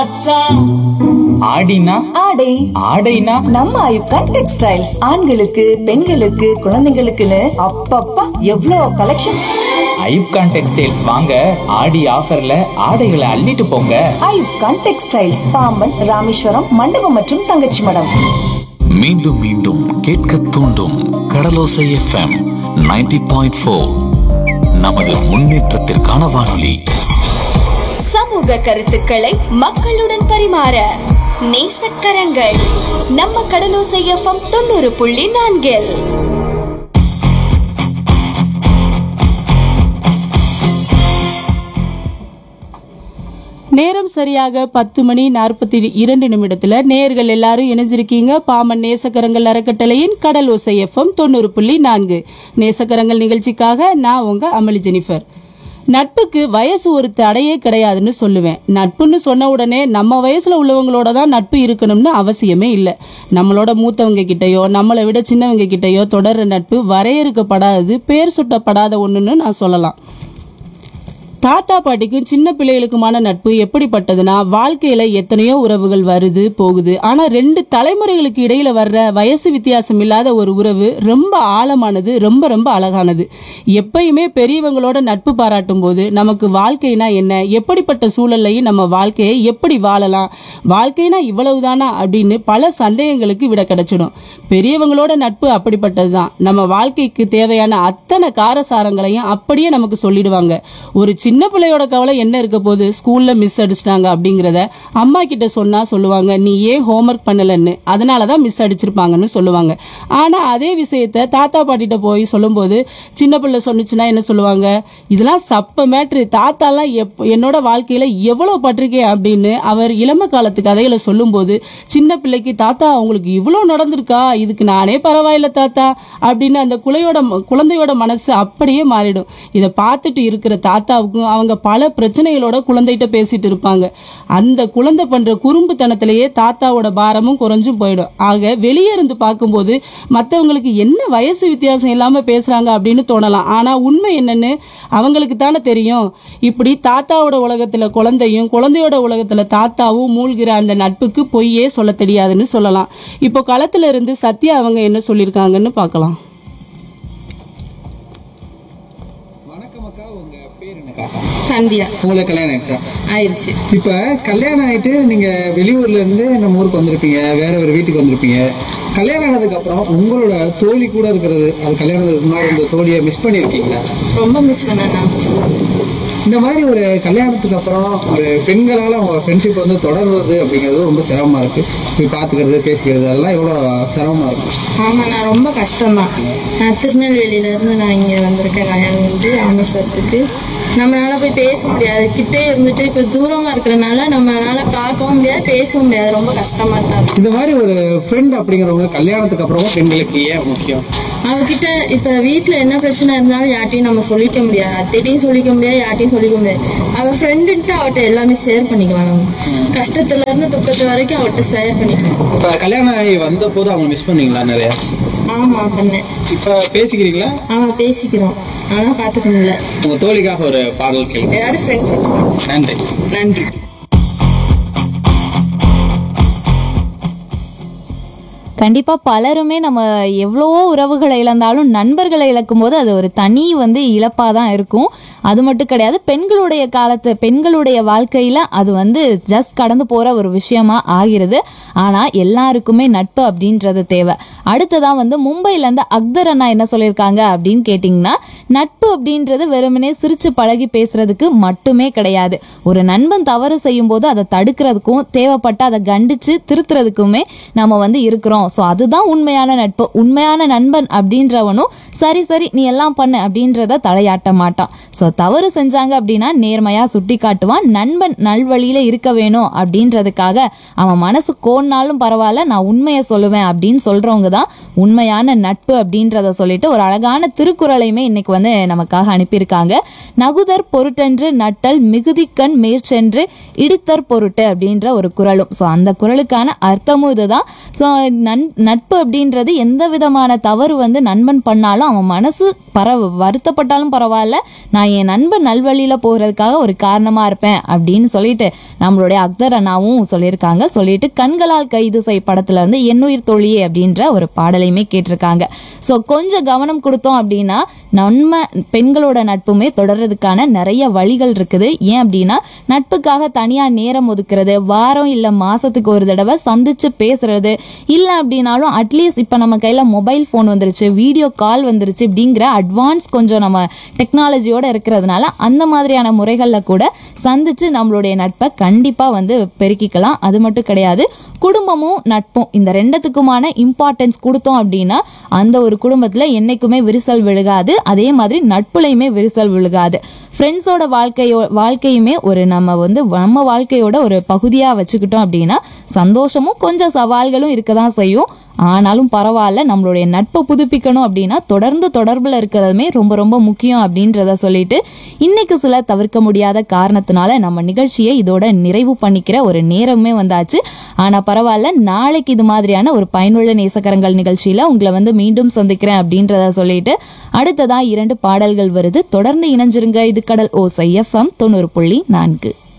ஆடினா ஆடை ஆடைனா நம்ம ஐப்கான் டெக்ஸ்டைல்ஸ் ஆண்களுக்கு பெண்களுக்கு குழந்தைங்களுக்குன்னு அப்பப்பா எவ்வளோ கலெக்ஷன்ஸ் ஐப்கான் டெக்ஸ்டைல்ஸ் வாங்க ஆடி ஆஃபர்ல ஆடைகளை அள்ளிட்டு போங்க ஐப்கான் டெக்ஸ்டைல்ஸ் பாம்பன் ராமேஸ்வரம் மண்டபம் மற்றும் தங்கச்சி மடம் மீண்டும் மீண்டும் கேட்க தூண்டும் கடலோசை எஃப்எம் 90.4 பாயிண்ட் ஃபோர் நமது முன்னேற்றத்திற்கான வானொலி சமூக கருத்துக்களை மக்களுடன் பரிமாற நேசக்கரங்கள் நம்ம கடலோசை எஃப்எம் தொண்ணூறு புள்ளி நான்கில் நேரம் சரியாக பத்து மணி நாற்பத்தி இரண்டு நிமிடத்துல நேர்கள் எல்லாரும் இணைஞ்சிருக்கீங்க பாமன் நேசக்கரங்கள் அறக்கட்டளையின் கடல் ஓசை எஃப்எம் தொண்ணூறு புள்ளி நான்கு நேசக்கரங்கள் நிகழ்ச்சிக்காக நான் உங்க அமளி ஜெனிஃபர் நட்புக்கு வயசு ஒரு தடையே கிடையாதுன்னு சொல்லுவேன் நட்புன்னு சொன்ன உடனே நம்ம வயசுல உள்ளவங்களோட தான் நட்பு இருக்கணும்னு அவசியமே இல்லை நம்மளோட மூத்தவங்க கிட்டயோ நம்மளை விட சின்னவங்க கிட்டயோ தொடர்ற நட்பு வரையறுக்கப்படாதது பேர் சுட்டப்படாத ஒண்ணுன்னு நான் சொல்லலாம் தாத்தா பாட்டிக்கும் சின்ன பிள்ளைகளுக்குமான நட்பு எப்படிப்பட்டதுன்னா வாழ்க்கையில எத்தனையோ உறவுகள் வருது போகுது ஆனா ரெண்டு தலைமுறைகளுக்கு இடையில வர்ற வயசு வித்தியாசம் இல்லாத ஒரு உறவு ரொம்ப ஆழமானது ரொம்ப ரொம்ப அழகானது எப்பயுமே பெரியவங்களோட நட்பு பாராட்டும் போது நமக்கு வாழ்க்கைனா என்ன எப்படிப்பட்ட சூழல்லையும் நம்ம வாழ்க்கையை எப்படி வாழலாம் வாழ்க்கைனா இவ்வளவுதானா அப்படின்னு பல சந்தேகங்களுக்கு விட கிடைச்சிடும் பெரியவங்களோட நட்பு அப்படிப்பட்டதுதான் நம்ம வாழ்க்கைக்கு தேவையான அத்தனை காரசாரங்களையும் அப்படியே நமக்கு சொல்லிடுவாங்க ஒரு சின்ன பிள்ளையோட கவலை என்ன இருக்க போகுது ஸ்கூல்ல மிஸ் அடிச்சிட்டாங்க அப்படிங்கறத அம்மா கிட்ட சொன்னா சொல்லுவாங்க நீ ஏன் ஹோம்ஒர்க் பண்ணலன்னு அதனாலதான் மிஸ் அடிச்சிருப்பாங்கன்னு சொல்லுவாங்க ஆனா அதே விஷயத்த தாத்தா பாட்டிட்ட போய் சொல்லும்போது சின்ன பிள்ளை சொன்னுச்சுன்னா என்ன சொல்லுவாங்க இதெல்லாம் சப்ப மேட்ரு தாத்தாலாம் எப் என்னோட வாழ்க்கையில எவ்வளவு பட்டிருக்கேன் அப்படின்னு அவர் இளம காலத்து கதைகளை சொல்லும்போது சின்ன பிள்ளைக்கு தாத்தா அவங்களுக்கு இவ்வளவு நடந்திருக்கா இதுக்கு நானே பரவாயில்ல தாத்தா அப்படின்னு அந்த குலையோட குழந்தையோட மனசு அப்படியே மாறிடும் இதை பார்த்துட்டு இருக்கிற தாத்தாவுக்கும் அவங்க பல பிரச்சனைகளோட குழந்தைகிட்ட பேசிட்டு இருப்பாங்க அந்த குழந்தை பண்ற குறும்புத்தனத்திலேயே தாத்தாவோட பாரமும் குறைஞ்சும் போயிடும் ஆக வெளியே இருந்து பார்க்கும்போது மற்றவங்களுக்கு என்ன வயசு வித்தியாசம் இல்லாம பேசுறாங்க அப்படின்னு தோணலாம் ஆனா உண்மை என்னன்னு அவங்களுக்கு தானே தெரியும் இப்படி தாத்தாவோட உலகத்துல குழந்தையும் குழந்தையோட உலகத்துல தாத்தாவும் மூழ்கிற அந்த நட்புக்கு பொய்யே சொல்ல தெரியாதுன்னு சொல்லலாம் இப்போ களத்துல இருந்து சத்யா அவங்க என்ன சொல்லியிருக்காங்கன்னு பார்க்கலாம் வணக்கம் அக்கா உங்க பேர் என்னக்கா சந்தியா உங்களுக்கு கல்யாணம் ஆயிடுச்சா ஆயிடுச்சு இப்ப கல்யாணம் ஆயிட்டு நீங்க வெளியூர்ல இருந்து நம்ம ஊருக்கு வந்திருப்பீங்க வேற ஒரு வீட்டுக்கு வந்திருப்பீங்க கல்யாணம் ஆனதுக்கு அப்புறம் உங்களோட தோழி கூட இருக்கிறது அது கல்யாணத்துக்கு முன்னாடி இந்த தோழியை மிஸ் பண்ணிருக்கீங்களா ரொம்ப மிஸ் பண்ணேண்ணா இந்த மாதிரி ஒரு கல்யாணத்துக்கு அப்புறம் ஒரு பெண்களால உங்க ஃப்ரெண்ட்ஷிப் வந்து தொடர்றது அப்படிங்கிறது ரொம்ப சிரமமா இருக்கு போய் பாத்துக்கிறது பேசிக்கிறது அதெல்லாம் எவ்வளவு சிரமமா இருக்கு ஆமாண்ணா ரொம்ப கஷ்டம்தான் நான் திருநெல்வேலியில இருந்து நான் இங்க வந்திருக்கேன் கல்யாணம் முடிஞ்சு ராமேஸ்வரத்துக்கு நம்மளால போய் பேச முடியாது கிட்டே இருந்துட்டு இப்ப தூரமா இருக்கிறனால நம்மளால பார்க்கவும் முடியாது பேசவும் முடியாது ரொம்ப கஷ்டமா தான் இருக்கும் இந்த மாதிரி ஒரு ஃப்ரெண்ட் அப்படிங்கிறவங்க கல்யாணத்துக்கு அப்புறமும் பெண்களுக்கு ஏன் முக்கியம் அவகிட்ட இப்ப வீட்ல என்ன பிரச்சனை இருந்தாலும் யார்ட்டையும் நம்ம சொல்லிக்க முடியாது அத்தைட்டையும் சொல்லிக்க முடியாது யார்ட்டையும் சொல்லிக்க முடியாது அவ ஃப்ரெண்டுன்ட்டு அவட்ட எல்லாமே ஷேர் பண்ணிக்கலாம் நம்ம கஷ்டத்துல இருந்து துக்கத்து வரைக்கும் அவட்ட ஷேர் பண்ணிக்கலாம் இப்ப கல்யாணம் ஆகி வந்த போது அவங்க மிஸ் பண்ணீங்களா நிறைய ஆமா பண்ணேன் இப்ப பேசிக்கிறீங்களா ஆமா பேசிக்கிறோம் ஆனா பாத்துக்க முடியல உங்க தோழிக்காக ஒரு பாடல் கேள்வி ஏதாவது ஃப்ரெண்ட்ஷிப் நன்றி நன்றி கண்டிப்பா பலருமே நம்ம எவ்வளவோ உறவுகளை இழந்தாலும் நண்பர்களை இழக்கும் போது அது ஒரு தனி வந்து இழப்பா தான் இருக்கும் அது மட்டும் கிடையாது பெண்களுடைய காலத்து பெண்களுடைய வாழ்க்கையில அது வந்து ஜஸ்ட் கடந்து போற ஒரு விஷயமா ஆகிறது ஆனா எல்லாருக்குமே நட்பு அப்படின்றது தேவை அடுத்ததான் வந்து மும்பைல இருந்து அக்தர் அண்ணா என்ன சொல்லியிருக்காங்க அப்படின்னு கேட்டிங்கன்னா நட்பு அப்படின்றது வெறுமனே சிரிச்சு பழகி பேசுறதுக்கு மட்டுமே கிடையாது ஒரு நண்பன் தவறு செய்யும் போது அதை தடுக்கிறதுக்கும் தேவைப்பட்ட அதை கண்டிச்சு திருத்துறதுக்குமே நம்ம வந்து இருக்கிறோம் ஸோ அதுதான் உண்மையான நட்பு உண்மையான நண்பன் அப்படின்றவனும் சரி சரி நீ எல்லாம் பண்ணு அப்படின்றத தலையாட்ட மாட்டான் ஸோ தவறு செஞ்சாங்க அப்படின்னா நேர்மையா சுட்டி காட்டுவான் நண்பன் நல்வழியில இருக்க வேணும் அப்படின்றதுக்காக அவன் மனசு கோன்னாலும் பரவாயில்ல நான் உண்மையை சொல்லுவேன் அப்படின்னு சொல்றவங்க தான் உண்மையான நட்பு அப்படின்றத சொல்லிட்டு ஒரு அழகான திருக்குறளையுமே இன்னைக்கு வந்து நமக்காக அனுப்பியிருக்காங்க நகுதர் பொருட்டென்று நட்டல் மிகுதிக்கண் மேற்சென்று இடித்தர் பொருட்டு அப்படின்ற ஒரு குறளும் ஸோ அந்த குறளுக்கான அர்த்தமும் இதுதான் ஸோ நன் நட்பு அப்படின்றது எந்த விதமான தவறு வந்து நண்பன் பண்ணாலும் அவன் மனசு பர வருத்தப்பட்டாலும் பரவாயில்ல நான் என் நண்பன் நல்வழியில போகிறதுக்காக ஒரு காரணமா இருப்பேன் அப்படின்னு சொல்லிட்டு நம்மளுடைய அக்தர் அண்ணாவும் சொல்லியிருக்காங்க சொல்லிட்டு கண்களால் கைது செய் படத்துல இருந்து என்னுயிர் தோழியே அப்படின்ற ஒரு பாடலையுமே கேட்டிருக்காங்க ஸோ கொஞ்சம் கவனம் கொடுத்தோம் அப்படின்னா நம்ம பெண்களோட நட்புமே தொடர்றதுக்கான நிறைய வழிகள் இருக்குது ஏன் அப்படின்னா நட்புக்காக தனியா நேரம் ஒதுக்குறது வாரம் இல்ல மாசத்துக்கு ஒரு தடவை சந்திச்சு பேசுறது இல்ல அப்படின்னாலும் அட்லீஸ்ட் இப்ப நம்ம கையில மொபைல் ஃபோன் வந்துருச்சு வீடியோ கால் வந்துருச்சு அப்படிங்கிற அட்வான்ஸ் கொஞ்சம் நம்ம டெக்னாலஜியோட இருக்கிறதுனால அந்த மாதிரியான முறைகளில் கூட சந்திச்சு நம்மளுடைய நட்பை கண்டிப்பா வந்து பெருக்கிக்கலாம் அது மட்டும் கிடையாது குடும்பமும் நட்பும் இந்த ரெண்டத்துக்குமான இம்பார்ட்டன்ஸ் கொடுத்தோம் அப்படின்னா அந்த ஒரு குடும்பத்துல என்னைக்குமே விரிசல் விழுகாது அதே மாதிரி நட்புலையுமே விரிசல் விழுகாது ஃப்ரெண்ட்ஸோட வாழ்க்கையோ வாழ்க்கையுமே ஒரு நம்ம வந்து நம்ம வாழ்க்கையோட ஒரு பகுதியா வச்சுக்கிட்டோம் அப்படின்னா சந்தோஷமும் கொஞ்சம் சவால்களும் இருக்க தான் செய்யும் ஆனாலும் பரவாயில்ல நம்மளுடைய நட்பை புதுப்பிக்கணும் அப்படின்னா தொடர்ந்து தொடர்பில் இருக்கிறதுமே ரொம்ப ரொம்ப முக்கியம் அப்படின்றத சொல்லிட்டு இன்னைக்கு சில தவிர்க்க முடியாத காரணத்தினால நம்ம நிகழ்ச்சியை இதோட நிறைவு பண்ணிக்கிற ஒரு நேரமே வந்தாச்சு ஆனா பரவாயில்ல நாளைக்கு இது மாதிரியான ஒரு பயனுள்ள நேசக்கரங்கள் நிகழ்ச்சியில உங்களை வந்து மீண்டும் சந்திக்கிறேன் அப்படின்றத சொல்லிட்டு அடுத்ததா இரண்டு பாடல்கள் வருது தொடர்ந்து இணைஞ்சிருங்க இது கடல் ஓசை எஃப்எம் தொண்ணூறு புள்ளி நான்கு